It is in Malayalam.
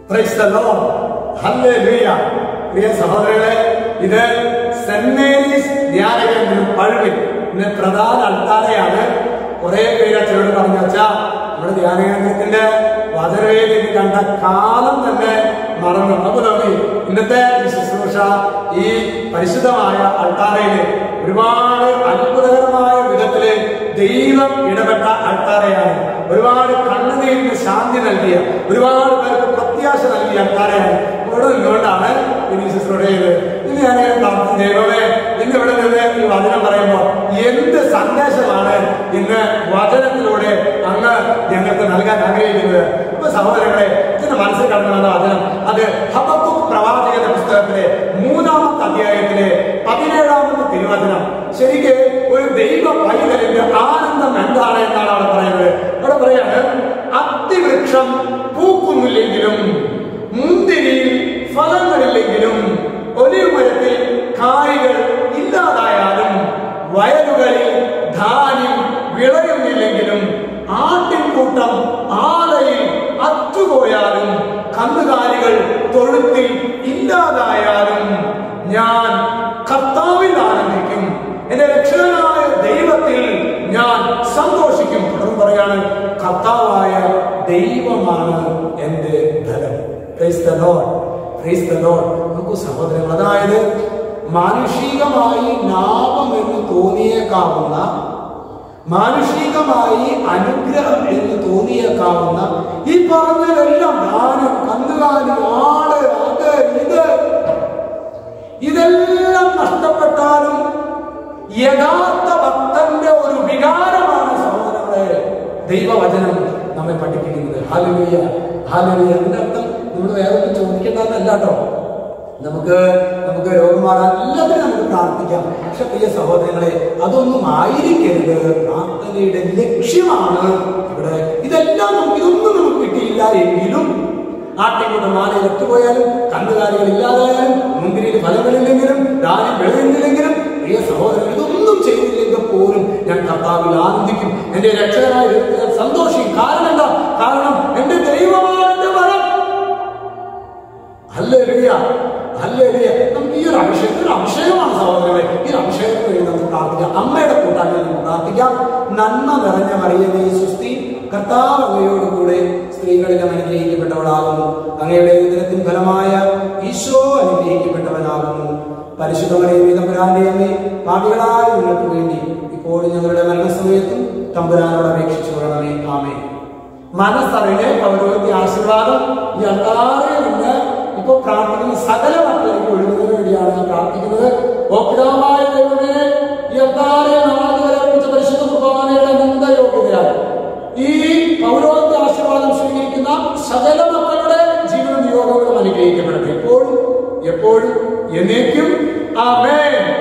Praise the Lord. Hallelujah. പ്രിയ സഹോദരങ്ങളെ ഇത് സെന്റ് മേരീസ് ധ്യാന കേന്ദ്രം പഴുവിൽ ഇന്ന് പ്രധാന അൾത്താരയാണ് കുറെ പേര് അച്ഛനോട് പറഞ്ഞു വെച്ചാ നമ്മുടെ ധ്യാന കേന്ദ്രത്തിന്റെ വചനവേദി കണ്ട കാലം തന്നെ മറന്നു അപ്പൊ നോക്കി ഇന്നത്തെ ഈ ശുശ്രൂഷ ഈ പരിശുദ്ധമായ അൾത്താരയില് ഒരുപാട് അത്ഭുതകരമായ വിധത്തില് ദൈവം ഇടപെട്ട അൾത്താരയാണ് ഒരുപാട് കണ്ണുനീരിന് ശാന്തി നൽകിയ ഒരുപാട് പേർക്ക് പ്രത്യാശ നൽകിയ അൾത്താരയാണ് ഇവിടെ നിന്നുകൊണ്ടാണ് ഇനി ശുശ്രൂഷയിൽ ഇന്ന് ഞാൻ പ്രാർത്ഥന ദൈവമേ ഇന്ന് ഇവിടെ നിന്ന് ഈ വചനം പറയുമ്പോൾ എന്ത് സന്ദേശമാണ് ഇന്ന് വചനത്തിലൂടെ അങ്ങ് ഞങ്ങൾക്ക് നൽകാൻ ആഗ്രഹിക്കുന്നത് ഇപ്പൊ സഹോദരങ്ങളെ ഇതിന്റെ മനസ്സിൽ കടന്നു വന്ന വചനം അത് ഹബക്കുക്ക് പ്രവാചകന്റെ പുസ്തകത്തിലെ മൂന്നാമത്തെ അധ്യായത്തിലെ പതിനേഴാമത്തെ തിരുവചനം ശരിക്ക് ഒരു ദൈവ പൈതലിന്റെ ആനന്ദം എന്താണ് എന്നാണ് അവിടെ പറയുന്നത് അവിടെ പറയാണ് അത്തിവൃക്ഷം പൂക്കുന്നില്ലെങ്കിലും മുന്തിരിയിൽ ഫലങ്ങളില്ലെങ്കിലും ഒലിവ് മരത്തിൽ കായ്കൾ ഇല്ലാതായാലും വയലുകളിൽ ധാന്യം വിളയുന്നില്ലെങ്കിലും ആട്ടിൻകൂട്ടം ആലയിൽ അറ്റുപോയാലും കന്നുകാലികൾ തൊഴുത്തിൽ ഇല്ലാതായാലും ഞാൻ കർത്താവിൽ ആനന്ദിക്കും എന്റെ രക്ഷകനായ ദൈവത്തിൽ ഞാൻ സന്തോഷിക്കും തുടർന്ന് പറയാണ് കർത്താവായ ദൈവമാണ് എന്റെ ധനം Praise the Lord. Praise the Lord. നോക്കൂ സഹോദരങ്ങൾ അതായത് മാനുഷികമായി ലാഭം എന്ന് തോന്നിയേക്കാവുന്ന മാനുഷികമായി അനുഗ്രഹം എന്ന് തോന്നിയേക്കാവുന്ന ഈ പറഞ്ഞതെല്ലാം ദാനം കന്നുകാലി ആട് അത് ഇത് ഇതെല്ലാം നഷ്ടപ്പെട്ടാലും യഥാർത്ഥ ഭക്തന്റെ ഒരു വികാരമാണ് സഹോദരങ്ങളെ ദൈവവചനം നമ്മെ പഠിപ്പിക്കുന്നത് ഹാലലിയ ഹാലലിയ അതിന്റെ അർത്ഥം നമ്മൾ വേറെ ഒന്നും ചോദിക്കേണ്ടതല്ല കേട്ടോ നമുക്ക് നമുക്ക് രോഗം മാറാൻ എല്ലാത്തിനും നമുക്ക് പ്രാർത്ഥിക്കാം പക്ഷെ പ്രിയ സഹോദരങ്ങളെ അതൊന്നും ആയിരിക്കരുത് പ്രാർത്ഥനയുടെ ലക്ഷ്യമാണ് ഇവിടെ ഇതെല്ലാം നമുക്ക് ഇതൊന്നും നമുക്ക് കിട്ടിയില്ല എങ്കിലും ആട്ടിൻകൂട്ടം മാലയിൽ ഒത്തുപോയാലും കന്നുകാലികൾ ഇല്ലാതായാലും മുന്തിരിയിൽ ഫലങ്ങളില്ലെങ്കിലും ധാന്യം വിളയുന്നില്ലെങ്കിലും പ്രിയ സഹോദരൻ ഇതൊന്നും ചെയ്തില്ലെങ്കിൽ പോലും ഞാൻ കർത്താവിൽ ആനന്ദിക്കും എന്റെ രക്ഷകനായ ദൈവത്തിൽ ഞാൻ സന്തോഷിക്കും കാരണം എന്താ കാരണം എന്റെ ദൈവമാണ് എന്റെ വരം ഹല്ലേലൂയ ഹല്ലേലൂയ നമുക്ക് ഈ ഒരു അഭിഷേകം ഒരു അഭിഷേകമാണ് സഹോദരങ്ങളെ ഈ ഒരു അഭിഷേകത്തിന് വേണ്ടി നമുക്ക് പ്രാർത്ഥിക്കാം അമ്മയുടെ കൂട്ടാക്കി നമുക്ക് പ്രാർത്ഥിക്കാം നന്മ നിറഞ്ഞ മറിയമേ സുസ്തി കർത്താവ് അങ്ങയോട് കൂടെ സ്ത്രീകളിലും അനുഗ്രഹിക്കപ്പെട്ടവളാകുന്നു അങ്ങയുടെ ഉദരത്തിൻ ഫലമായ ഈശോ അനുഗ്രഹിക്കപ്പെട്ടവനാകുന്നു പരിശുദ്ധ മറിയമേ തമ്പുരാന്റെ അമ്മേ പാപികളായ നിങ്ങൾക്ക് വേണ്ടി ഇപ്പോഴും ഞങ്ങളുടെ മരണസമയത്തും തമ്പുരാനോട് അപേക്ഷിച്ചു കൊള്ളണമേ ആമേ മനസ്സറിഞ്ഞ് പൗരോഹിത്യ ആശീർവാദം ഈ അത്താറിൽ നിന്ന് ഇപ്പൊ പ്രാർത്ഥിക്കുന്ന സകല മക്കളിലേക്ക് ഒഴുകുന്നതിന് വേണ്ടിയാണ് ഞാൻ പ്രാർത്ഥിക്കുന്നത് ഓപിതാമായ ദൈവമേ ഈ അത്താറെ നാളെ വരെ അർപ്പിച്ച പരിശുദ്ധ കുർബാനയുടെ അനന്ത യോഗ്യതയാൽ ഈ പൗരോഹിത്യ ആശീർവാദം സ്വീകരിക്കുന്ന സകല മക്കളുടെ ജീവന നിയോഗങ്ങളും അനുഗ്രഹിക്കപ്പെടട്ടെ എപ്പോഴും എപ്പോഴും എന്നേക്കും ആമേൻ